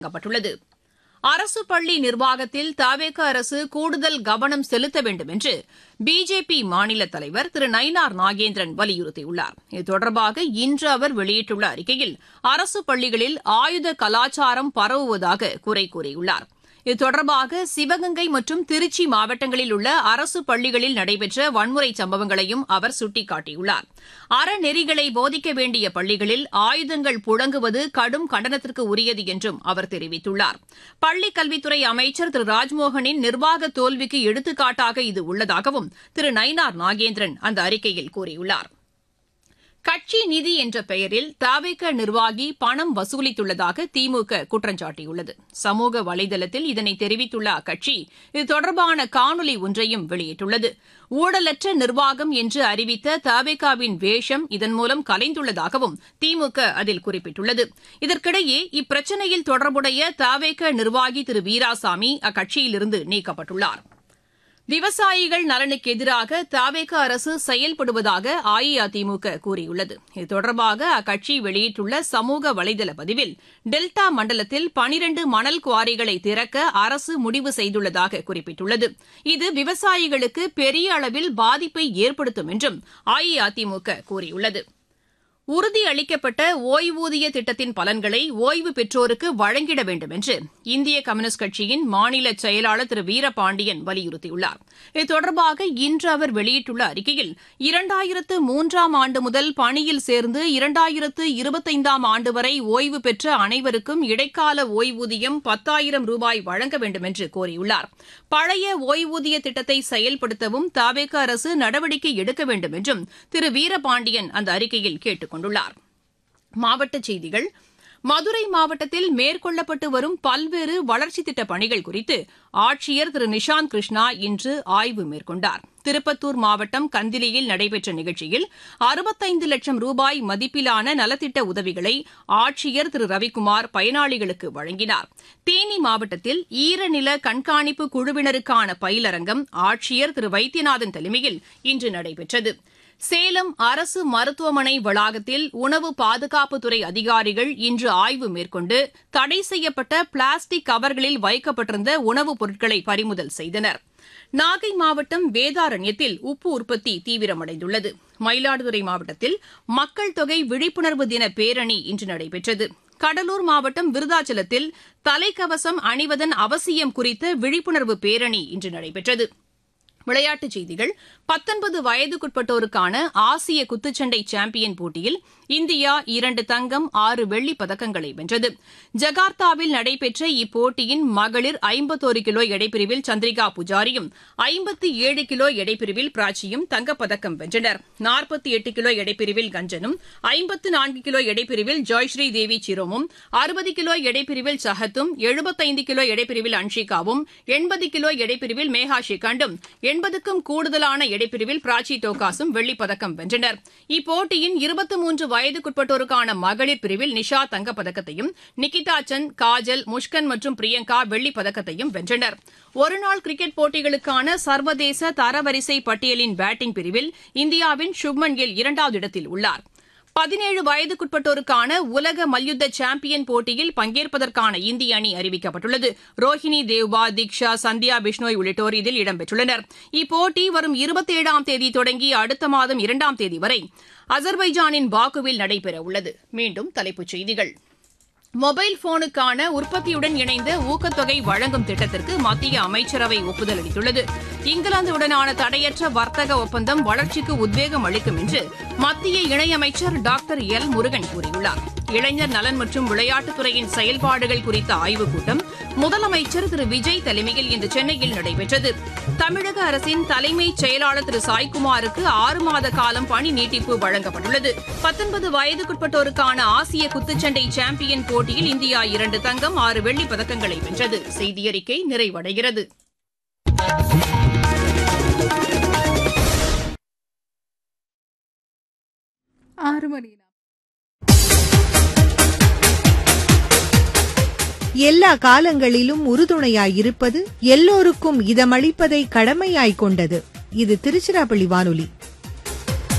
வழங்கப்பட்டுள்ளது அரசு பள்ளி நிர்வாகத்தில் தவேக அரசு கூடுதல் கவனம் செலுத்த வேண்டும் என்று பிஜேபி மாநில தலைவர் திரு நயினார் நாகேந்திரன் வலியுறுத்தியுள்ளார் இது தொடர்பாக இன்று அவர் வெளியிட்டுள்ள அறிக்கையில் அரசு பள்ளிகளில் ஆயுத கலாச்சாரம் பரவுவதாக குறை கூறியுள்ளார் இது தொடர்பாக சிவகங்கை மற்றும் திருச்சி மாவட்டங்களில் உள்ள அரசு பள்ளிகளில் நடைபெற்ற வன்முறை சம்பவங்களையும் அவர் சுட்டிக்காட்டியுள்ளார் அறநெறிகளை போதிக்க வேண்டிய பள்ளிகளில் ஆயுதங்கள் புழங்குவது கடும் கண்டனத்திற்கு உரியது என்றும் அவர் தெரிவித்துள்ளார் பள்ளிக் கல்வித்துறை அமைச்சர் திரு ராஜ்மோகனின் நிர்வாக தோல்விக்கு எடுத்துக்காட்டாக இது உள்ளதாகவும் திரு நயினார் நாகேந்திரன் அந்த அறிக்கையில் கூறியுள்ளார் கட்சி நிதி என்ற பெயரில் தவிக நிர்வாகி பணம் வசூலித்துள்ளதாக திமுக குற்றம் சாட்டியுள்ளது சமூக வலைதளத்தில் இதனை தெரிவித்துள்ள அக்கட்சி இது தொடர்பான காணொலி ஒன்றையும் வெளியிட்டுள்ளது ஊழலற்ற நிர்வாகம் என்று அறிவித்த தவிகாவின் வேஷம் இதன் மூலம் கலைந்துள்ளதாகவும் திமுக அதில் குறிப்பிட்டுள்ளது இதற்கிடையே இப்பிரச்சினையில் தொடர்புடைய தவேக நிர்வாகி திரு வீராசாமி அக்கட்சியிலிருந்து நீக்கப்பட்டுள்ளார் விவசாயிகள் நலனுக்கு எதிராக தவேக அரசு செயல்படுவதாக அஇஅதிமுக கூறியுள்ளது இது தொடர்பாக அக்கட்சி வெளியிட்டுள்ள சமூக வலைதள பதிவில் டெல்டா மண்டலத்தில் பனிரண்டு மணல் குவாரிகளை திறக்க அரசு முடிவு செய்துள்ளதாக குறிப்பிட்டுள்ளது இது விவசாயிகளுக்கு பெரிய அளவில் பாதிப்பை ஏற்படுத்தும் என்றும் அஇஅதிமுக கூறியுள்ளது உறுதியளிக்கப்பட்ட ஓய்வூதிய திட்டத்தின் பலன்களை ஓய்வு பெற்றோருக்கு வழங்கிட வேண்டும் என்று இந்திய கம்யூனிஸ்ட் கட்சியின் மாநில செயலாளர் திரு வீரபாண்டியன் வலியுறுத்தியுள்ளார் இது தொடர்பாக இன்று அவர் வெளியிட்டுள்ள அறிக்கையில் இரண்டாயிரத்து மூன்றாம் ஆண்டு முதல் பணியில் சேர்ந்து இரண்டாயிரத்து இருபத்தைந்தாம் ஆண்டு வரை ஓய்வு பெற்ற அனைவருக்கும் இடைக்கால ஓய்வூதியம் பத்தாயிரம் ரூபாய் வழங்க வேண்டும் என்று கோரியுள்ளார் பழைய ஓய்வூதிய திட்டத்தை செயல்படுத்தவும் தாவேக அரசு நடவடிக்கை எடுக்க வேண்டும் என்றும் திரு வீரபாண்டியன் அந்த அறிக்கையில் கேட்டுக் கொண்டுள்ளார் மாவட்டச் செய்திகள் மதுரை மாவட்டத்தில் மேற்கொள்ளப்பட்டு வரும் பல்வேறு வளர்ச்சித் திட்டப் பணிகள் குறித்து ஆட்சியர் திரு நிஷாந்த் கிருஷ்ணா இன்று ஆய்வு மேற்கொண்டார் திருப்பத்தூர் மாவட்டம் கந்திலியில் நடைபெற்ற நிகழ்ச்சியில் அறுபத்தைந்து லட்சம் ரூபாய் மதிப்பிலான நலத்திட்ட உதவிகளை ஆட்சியர் திரு ரவிக்குமார் பயனாளிகளுக்கு வழங்கினார் தேனி மாவட்டத்தில் ஈரநில கண்காணிப்பு குழுவினருக்கான பயிலரங்கம் ஆட்சியர் திரு வைத்தியநாதன் தலைமையில் இன்று நடைபெற்றது சேலம் அரசு மருத்துவமனை வளாகத்தில் உணவு பாதுகாப்புத்துறை அதிகாரிகள் இன்று ஆய்வு மேற்கொண்டு தடை செய்யப்பட்ட பிளாஸ்டிக் கவர்களில் வைக்கப்பட்டிருந்த உணவுப் பொருட்களை பறிமுதல் செய்தனர் நாகை மாவட்டம் வேதாரண்யத்தில் உப்பு உற்பத்தி தீவிரமடைந்துள்ளது மயிலாடுதுறை மாவட்டத்தில் மக்கள் தொகை விழிப்புணர்வு தின பேரணி இன்று நடைபெற்றது கடலூர் மாவட்டம் விருதாச்சலத்தில் தலைக்கவசம் அணிவதன் அவசியம் குறித்த விழிப்புணர்வு பேரணி இன்று நடைபெற்றது விளையாட்டுச் செய்திகள் பத்தொன்பது வயதுக்குட்பட்டோருக்கான ஆசிய குத்துச்சண்டை சாம்பியன் போட்டியில் இந்தியா இரண்டு தங்கம் ஆறு வெள்ளிப் பதக்கங்களை வென்றது ஜகார்த்தாவில் நடைபெற்ற இப்போட்டியின் மகளிர் ஐம்பத்தோரு கிலோ எடைப்பிரிவில் சந்திரிகா புஜாரியும் ஐம்பத்தி ஏழு கிலோ எடைப்பிரிவில் பிராச்சியும் தங்கப்பதக்கம் வென்றனர் நாற்பத்தி எட்டு கிலோ எடைப்பிரிவில் கஞ்சனும் ஐம்பத்து நான்கு கிலோ எடைப்பிரிவில் ஜாய்ஸ்ரீ தேவி சிரோமும் அறுபது கிலோ எடைப்பிரிவில் சஹத்தும் எழுபத்தைந்து கிலோ எடைப்பிரிவில் அன்ஷிகாவும் எண்பது கிலோ எடைப்பிரிவில் மேகா ஷிகாண்டும் எண்பதுக்கும் கூடுதலான எடைப்பிரிவில் பிராச்சி டோகாஸும் வெள்ளிப் பதக்கம் வென்றனர் இப்போட்டியின் இருபத்தி மூன்று வயதுக்குட்பட்டோருக்கான மகளிர் பிரிவில் நிஷா தங்கப்பதக்கத்தையும் நிகிதா சந்த் காஜல் முஷ்கன் மற்றும் பிரியங்கா வெள்ளிப் பதக்கத்தையும் வென்றனர் ஒருநாள் கிரிக்கெட் போட்டிகளுக்கான சர்வதேச தரவரிசை பட்டியலின் பேட்டிங் பிரிவில் இந்தியாவின் சுப்மன் கில் இரண்டாவது இடத்தில் உள்ளார் பதினேழு வயதுக்குட்பட்டோருக்கான உலக மல்யுத்த சாம்பியன் போட்டியில் பங்கேற்பதற்கான இந்திய அணி அறிவிக்கப்பட்டுள்ளது ரோஹினி தேவ்பா தீக்ஷா சந்தியா பிஷ்னோய் உள்ளிட்டோர் இதில் இடம்பெற்றுள்ளனர் இப்போட்டி வரும் இருபத்தேழாம் தேதி தொடங்கி அடுத்த மாதம் இரண்டாம் தேதி வரை அசர்பைஜானின் பாக்குவில் நடைபெறவுள்ளது மீண்டும் தலைப்புச் செய்திகள் மொபைல் போனுக்கான உற்பத்தியுடன் இணைந்த ஊக்கத்தொகை வழங்கும் திட்டத்திற்கு மத்திய அமைச்சரவை ஒப்புதல் அளித்துள்ளது இங்கிலாந்துடனான தடையற்ற வர்த்தக ஒப்பந்தம் வளர்ச்சிக்கு உத்வேகம் அளிக்கும் என்று மத்திய இணையமைச்சர் டாக்டர் எல் முருகன் கூறியுள்ளார் இளைஞர் நலன் மற்றும் விளையாட்டுத்துறையின் செயல்பாடுகள் குறித்த ஆய்வுக் கூட்டம் முதலமைச்சர் திரு விஜய் தலைமையில் இன்று சென்னையில் நடைபெற்றது தமிழக அரசின் தலைமைச் செயலாளர் திரு சாய்குமாருக்கு ஆறு மாத காலம் பணி நீட்டிப்பு வழங்கப்பட்டுள்ளது பத்தொன்பது வயதுக்குட்பட்டோருக்கான ஆசிய குத்துச்சண்டை சாம்பியன் போட்டியில் இந்தியா இரண்டு தங்கம் ஆறு வெள்ளிப் பதக்கங்களை வென்றது செய்தியறிக்கை நிறைவடைகிறது ஆறு மணி எல்லா காலங்களிலும் உறுதுணையாயிருப்பது எல்லோருக்கும் இதமளிப்பதை கடமையாய்க் கொண்டது இது திருச்சிராப்பள்ளி வானொலி